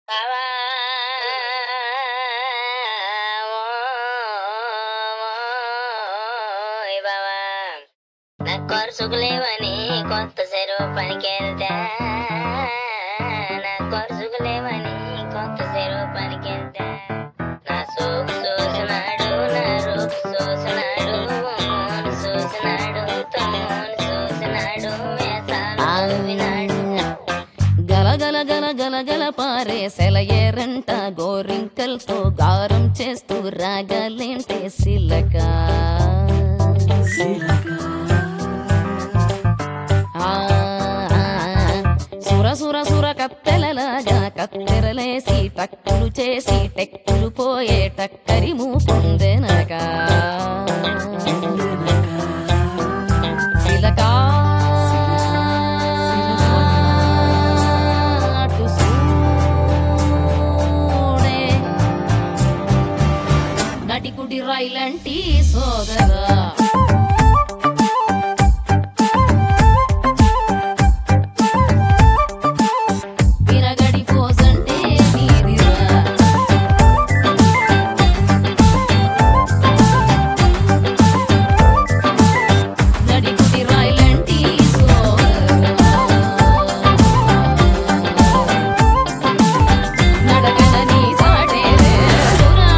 బావా ఓయ్ బావా నా కొరసుకు లేవని కొత్త చెరువు పనికెళ్తా నా కొరసుకు లేవని కొత్త చెరువు పనికెళ్తా నా సోకు చూసినాడు నా రూపు చూసినాడు మోను చూసినాడు తమ్మును చూసినాడు వేసాలు వినాడు గల గల గల గల గల పారే సెలయేరంట గోరింకలతో గారం చేస్తూ రాగాలేంటే సిలక ఆ, సుర సుర సుర కత్తెలలాగా కత్తెరలేసి టక్కులు చేసి టెక్కులు పోయే టక్కరి మూపుందెనగా సిలకా అటు చూడే నటికుడి రైలంటి సోదరా విరగడి పోసంటే నీదిరా నడికుడి రైలంటి సోదరా నడకన నీ సాటే రేసురా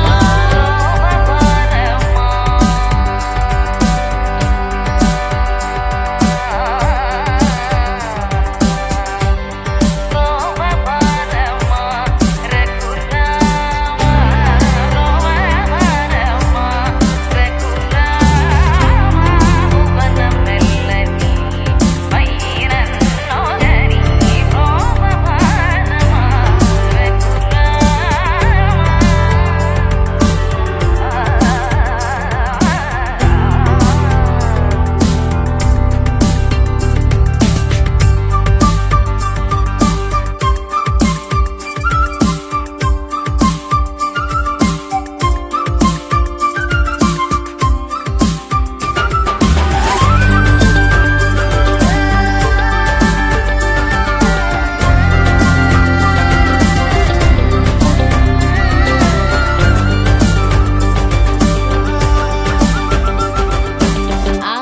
ఆ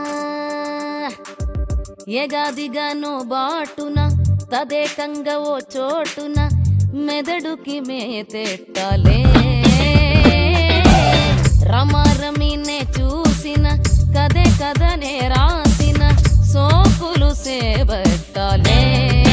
ఎగాదిగాను బాటున తదేకంగా ఓ చోటున మెదడుకి మేతెట్టాలే రమారమినే చూసిన కదే కదనే రాసిన సోకులు సేబట్టాలే